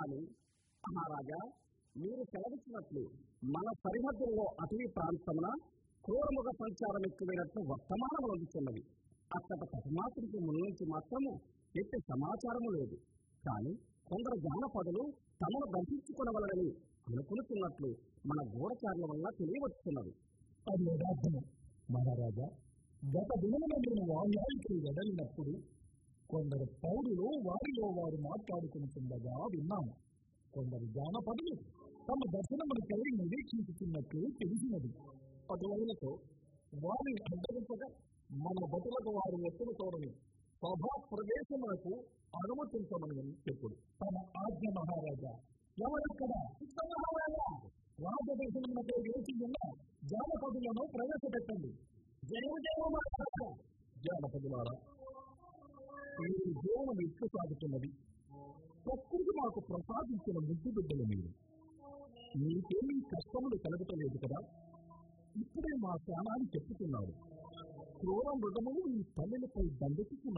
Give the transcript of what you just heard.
కానీ మహారాజా మీరు సెలవిచ్చినట్లు మన సరిహద్దుల్లో అటవీ ప్రాంతమున క్రూరముగ సంచారం ఎక్కువైనట్లు వర్తమానం అందుతున్నది అక్కడ పరమాత్మకి నుంచి మాత్రము ఎట్టి సమాచారము లేదు కానీ కొందరు జానపదులు తమను దర్శించుకునవలనని అనుకుంటున్నట్లు మన గూఢచారుల వల్ల తెలియవచ్చున్నది అది యథార్థము మహారాజా గత దినమున నేను వాయుకి వెడలినప్పుడు కొందరు పౌరులు వారిలో వారు మాట్లాడుకుంటుండగా విన్నాము కొందరు జానపదులు తమ దర్శనములకై నిరీక్షించుతున్నట్లు తెలిసినది అటువైనతో వారిని అడ్డగించగా మన బతులకు వారు ఎత్తున తోడని సభా ప్రవేశములకు అనుమతించమని చెప్పుడు తమ ఆజ్ఞ మహారాజా ఎవరక్కడ ఇక్కడ మహారాజా రాజదర్శనములపై వేచి ఉన్న జానపదులను ప్రవేశపెట్టండి జయము జయము మహారాజా జానపదులారా మీరు జీవనం ఎక్కువ సాగుతున్నది ప్రకృతి మాకు ప్రసాదించిన ముద్దు బిడ్డలు మీరు మీకేమీ కష్టములు కలగటలేదు కదా ఇప్పుడే మా ప్రాణాన్ని చెప్పుతున్నారు క్రూర మృగములు మీ తల్లులపై దండెత్తుతున్నారు